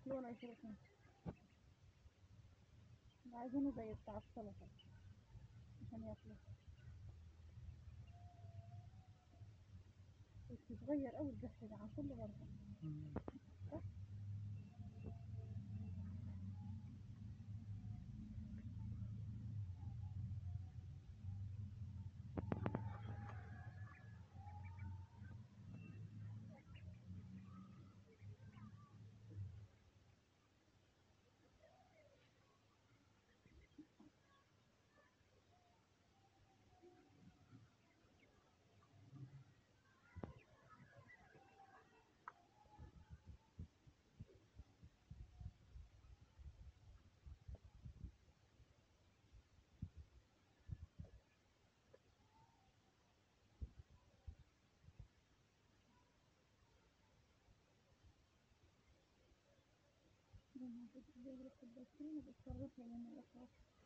في ولا يشركون عايزينه زي بتاع السلطة عشان ياكله بس صغير أوي الزحف ده عن كل مرة مم. لما كنت بيجري في البيتين بتصرفها من الأسواق